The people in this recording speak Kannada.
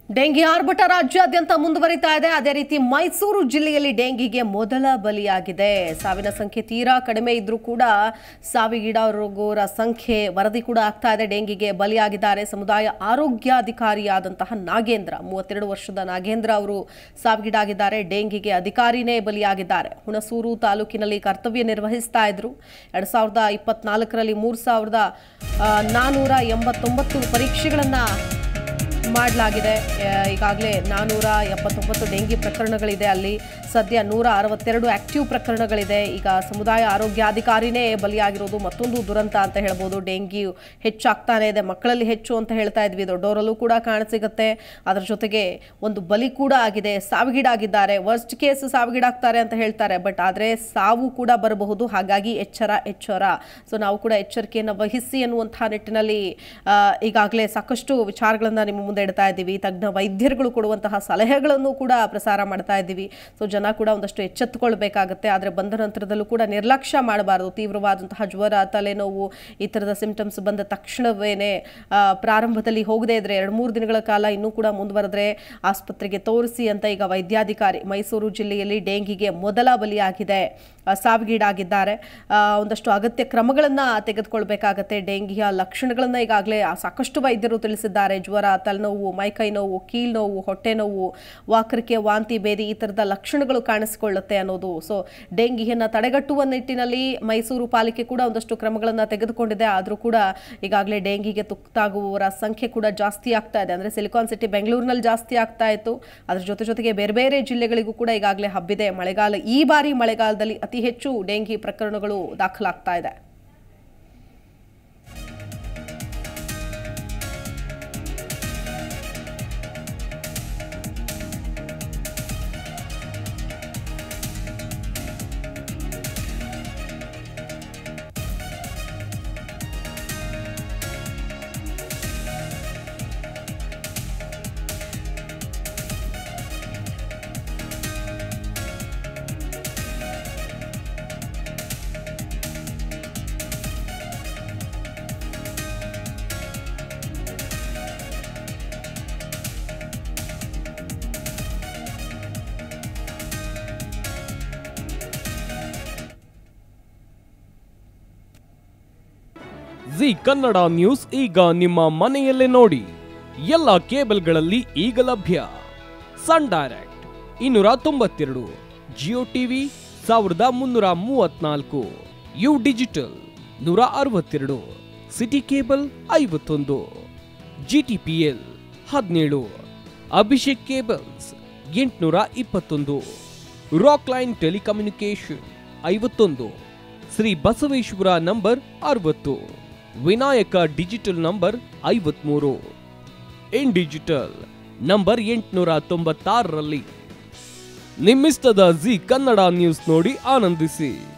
ಡೆಂಗಿ ಆರ್ಭಟ ರಾಜ್ಯಾದ್ಯಂತ ಮುಂದುವರಿತಾ ಇದೆ ಅದೇ ರೀತಿ ಮೈಸೂರು ಜಿಲ್ಲೆಯಲ್ಲಿ ಡೆಂಗಿಗೆ ಮೊದಲ ಬಲಿಯಾಗಿದೆ ಸಾವಿನ ಸಂಖ್ಯೆ ತೀರಾ ಕಡಿಮೆ ಇದ್ರೂ ಕೂಡ ಸಾವಿಗೀಡಾರೋಗೋರ ಸಂಖ್ಯೆ ವರದಿ ಕೂಡ ಆಗ್ತಾ ಇದೆ ಡೆಂಗಿಗೆ ಬಲಿಯಾಗಿದ್ದಾರೆ ಸಮುದಾಯ ಆರೋಗ್ಯಾಧಿಕಾರಿಯಾದಂತಹ ನಾಗೇಂದ್ರ ಮೂವತ್ತೆರಡು ವರ್ಷದ ನಾಗೇಂದ್ರ ಅವರು ಸಾವಿಗೀಡಾಗಿದ್ದಾರೆ ಡೆಂಗಿಗೆ ಅಧಿಕಾರಿನೇ ಬಲಿಯಾಗಿದ್ದಾರೆ ಹುಣಸೂರು ತಾಲೂಕಿನಲ್ಲಿ ಕರ್ತವ್ಯ ನಿರ್ವಹಿಸ್ತಾ ಇದ್ರು ಎರಡ್ ಸಾವಿರದ ಇಪ್ಪತ್ನಾಲ್ಕರಲ್ಲಿ ಮೂರು ಸಾವಿರದ ನಾನ್ನೂರ ಎಂಬತ್ತೊಂಬತ್ತು ಪರೀಕ್ಷೆಗಳನ್ನ ಮಾಡಲಾಗಿದೆ ಈಗಾಗಲೇ ನಾನ್ನೂರ ಎಪ್ಪತ್ತೊಂಬತ್ತು ಡೆಂಗಿ ಪ್ರಕರಣಗಳಿದೆ ಅಲ್ಲಿ ಸದ್ಯ ನೂರ ಅರವತ್ತೆರಡು ಆಕ್ಟಿವ್ ಪ್ರಕರಣಗಳಿದೆ ಈಗ ಸಮುದಾಯ ಆರೋಗ್ಯಾಧಿಕಾರಿನೇ ಬಲಿಯಾಗಿರೋದು ಮತ್ತೊಂದು ದುರಂತ ಅಂತ ಹೇಳ್ಬೋದು ಡೆಂಗಿ ಹೆಚ್ಚಾಗ್ತಾನೆ ಇದೆ ಮಕ್ಕಳಲ್ಲಿ ಹೆಚ್ಚು ಅಂತ ಹೇಳ್ತಾ ಇದ್ವಿ ದೊಡ್ಡವರಲ್ಲೂ ಕೂಡ ಕಾಣಸಿಗುತ್ತೆ ಅದರ ಜೊತೆಗೆ ಒಂದು ಬಲಿ ಕೂಡ ಆಗಿದೆ ಸಾವಿಗೀಡಾಗಿದ್ದಾರೆ ವರ್ಸ್ಟ್ ಕೇಸ್ ಸಾವಿಗೀಡಾಗ್ತಾರೆ ಅಂತ ಹೇಳ್ತಾರೆ ಬಟ್ ಆದರೆ ಸಾವು ಕೂಡ ಬರಬಹುದು ಹಾಗಾಗಿ ಎಚ್ಚರ ಎಚ್ಚರ ಸೊ ನಾವು ಕೂಡ ಎಚ್ಚರಿಕೆಯನ್ನು ವಹಿಸಿ ಅನ್ನುವಂತಹ ನಿಟ್ಟಿನಲ್ಲಿ ಆ, ಈಗಾಗಲೇ ಸಾಕಷ್ಟು ವಿಚಾರಗಳನ್ನು ನಿಮ್ಮ ಮುಂದೆ ಇಡ್ತಾ ಇದ್ದೀವಿ ತಜ್ಞ ವೈದ್ಯರುಗಳು ಕೊಡುವಂತಹ ಸಲಹೆಗಳನ್ನು ಕೂಡ ಪ್ರಸಾರ ಮಾಡ್ತಾ ಇದ್ದೀವಿ ಸೊ ಜನ ಕೂಡ ಒಂದಷ್ಟು ಎಚ್ಚೆತ್ತುಕೊಳ್ಬೇಕಾಗತ್ತೆ ಆದರೆ ಬಂದ ನಂತರದಲ್ಲೂ ಕೂಡ ನಿರ್ಲಕ್ಷ್ಯ ಮಾಡಬಾರದು ತೀವ್ರವಾದಂತಹ ಜ್ವರ ತಲೆನೋವು ಈ ಥರದ ಸಿಂಪ್ಟಮ್ಸ್ ಬಂದ ತಕ್ಷಣವೇನೆ ಆ, ಪ್ರಾರಂಭದಲ್ಲಿ ಹೋಗದೇ ಇದ್ರೆ ಎರಡು ಮೂರು ದಿನಗಳ ಕಾಲ ಇನ್ನೂ ಕೂಡ ಮುಂದುವರೆದ್ರೆ ಆಸ್ಪತ್ರೆಗೆ ತೋರಿಸಿ ಅಂತ ಈಗ ವೈದ್ಯಾಧಿಕಾರಿ ಮೈಸೂರು ಜಿಲ್ಲೆಯಲ್ಲಿ ಡೆಂಗಿಗೆ ಮೊದಲ ಬಲಿಯಾಗಿದೆ ಆ, ಸಾವಿಗೀಡಾಗಿದ್ದಾರೆ ಆ, ಒಂದಷ್ಟು ಅಗತ್ಯ ಕ್ರಮಗಳನ್ನು ತೆಗೆದುಕೊಳ್ಬೇಕಾಗತ್ತೆ ಡೆಂಗಿಯ ಲಕ್ಷಣಗಳನ್ನು ಈಗಾಗಲೇ ಸಾಕಷ್ಟು ವೈದ್ಯರು ತಿಳಿಸಿದ್ದಾರೆ ಜ್ವರ ತಲೆನೋವು ಮೈಕೈ ನೋವು ಕೀಲ್ ನೋವು ಹೊಟ್ಟೆ ನೋವು ವಾಕರಿಕೆ ವಾಂತಿ ಭೇದಿ ಈ ಥರದ ಲಕ್ಷಣಗಳು ಕಾಣಿಸಿಕೊಳ್ಳುತ್ತೆ ಅನ್ನೋದು ಸೊ ಡೆಂಗಿಯನ್ನು ತಡೆಗಟ್ಟುವ ನಿಟ್ಟಿನಲ್ಲಿ ಮೈಸೂರು ಪಾಲಿಕೆ ಕೂಡ ಒಂದಷ್ಟು ಕ್ರಮಗಳನ್ನು ತೆಗೆದುಕೊಂಡಿದೆ ಆದರೂ ಕೂಡ ಈಗಾಗಲೇ ಡೆಂಗಿಗೆ ತುತ್ತಾಗುವವರ ಸಂಖ್ಯೆ ಕೂಡ ಜಾಸ್ತಿ ಆಗ್ತಾ ಇದೆ ಅಂದರೆ ಸಿಲಿಕಾನ್ ಸಿಟಿ ಬೆಂಗಳೂರಿನಲ್ಲಿ ಜಾಸ್ತಿ ಆಗ್ತಾ ಇತ್ತು ಅದ್ರ ಜೊತೆ ಜೊತೆಗೆ ಬೇರೆ ಬೇರೆ ಜಿಲ್ಲೆಗಳಿಗೂ ಕೂಡ ಈಗಾಗಲೇ ಹಬ್ಬಿದೆ ಮಳೆಗಾಲ ಈ ಬಾರಿ ಮಳೆಗಾಲದಲ್ಲಿ ಅತಿ ಹೆಚ್ಚು ಡೆಂಗಿ ಪ್ರಕರಣಗಳು ದಾಖಲಾಗ್ತಾ ಇದೆ ಜಿ ಕನ್ನಡ ನ್ಯೂಸ್ ಈಗ ನಿಮ್ಮ ಮನೆಯಲ್ಲೇ ನೋಡಿ ಎಲ್ಲ ಕೇಬಲ್ಗಳಲ್ಲಿ ಈಗ ಲಭ್ಯ ಸನ್ ಡೈರೆಕ್ಟ್ ಇನ್ನೂರ ತೊಂಬತ್ತೆರಡು ಜಿಯೋ ಟಿವಿ ಸಾವಿರದ ಮುನ್ನೂರ ಮೂವತ್ನಾಲ್ಕು ಯು ಡಿಜಿಟಲ್ ನೂರ ಅರವತ್ತೆರಡು ಸಿಟಿ ಕೇಬಲ್ ಐವತ್ತೊಂದು ಜಿ ಟಿ ಪಿ ಎಲ್ ಹದಿನೇಳು ಅಭಿಷೇಕ್ ಕೇಬಲ್ಸ್ ಎಂಟುನೂರ ಇಪ್ಪತ್ತೊಂದು ರಾಕ್ ಲೈನ್ ಟೆಲಿಕಮ್ಯುನಿಕೇಶನ್ ಐವತ್ತೊಂದು ಶ್ರೀ ಬಸವೇಶ್ವರ ನಂಬರ್ ಅರವತ್ತು ವಿನಾಯಕ ಡಿಜಿಟಲ್ ನಂಬರ್ ಐವತ್ಮೂರು ಇನ್ ಡಿಜಿಟಲ್ ನಂಬರ್ ಎಂಟುನೂರ ತೊಂಬತ್ತಾರರಲ್ಲಿ ನಿಮ್ಮಿಸ್ತದ ಜಿ ಕನ್ನಡ ನ್ಯೂಸ್ ನೋಡಿ ಆನಂದಿಸಿ